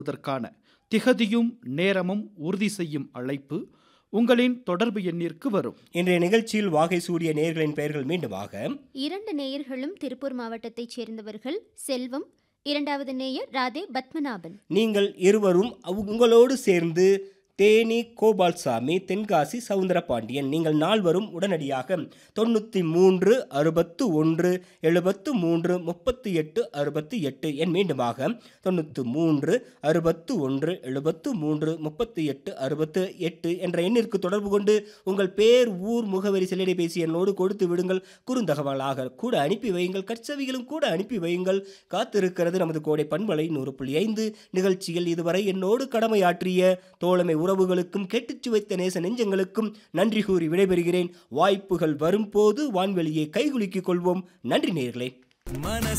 அதற்கான திகதியும் நேரமும் உறுதி செய்யும் அழைப்பு உங்களின் தொடர்பு எண்ணிற்கு வரும் இன்றைய நிகழ்ச்சியில் வாகை சூடிய நேயர்களின் பெயர்கள் மீண்டுமாக இரண்டு நேயர்களும் திருப்பூர் மாவட்டத்தைச் சேர்ந்தவர்கள் செல்வம் இரண்டாவது நேயர் ராதே பத்மநாபன் நீங்கள் இருவரும் அவ்- உங்களோடு சேர்ந்து தேனி கோபால்சாமி தென்காசி சவுந்தரபாண்டியன் நீங்கள் நால்வரும் உடனடியாக தொண்ணூற்றி மூன்று அறுபத்து ஒன்று எழுபத்து மூன்று முப்பத்தி எட்டு அறுபத்தி எட்டு என் மீண்டுமாக தொண்ணூற்று மூன்று அறுபத்து ஒன்று எழுபத்து மூன்று முப்பத்தி எட்டு அறுபத்து எட்டு என்ற எண்ணிற்கு தொடர்பு கொண்டு உங்கள் பேர் ஊர் முகவரி செல்லிடைபேசி எண்ணோடு கொடுத்து விடுங்கள் குறுந்தகவலாக கூட அனுப்பி வையுங்கள் கற்சவிகளும் கூட அனுப்பி வையுங்கள் காத்திருக்கிறது நமது கோடை பண்பலை நூறு புள்ளி ஐந்து நிகழ்ச்சியில் இதுவரை என்னோடு கடமையாற்றிய தோழமை உறவுகளுக்கும் கெட்டுச் சுவைத்த நேச நெஞ்சங்களுக்கும் நன்றி கூறி விடைபெறுகிறேன் வாய்ப்புகள் வரும்போது வான்வெளியை கைகுலுக்கிக் கொள்வோம் நன்றி நேயர்களே மனச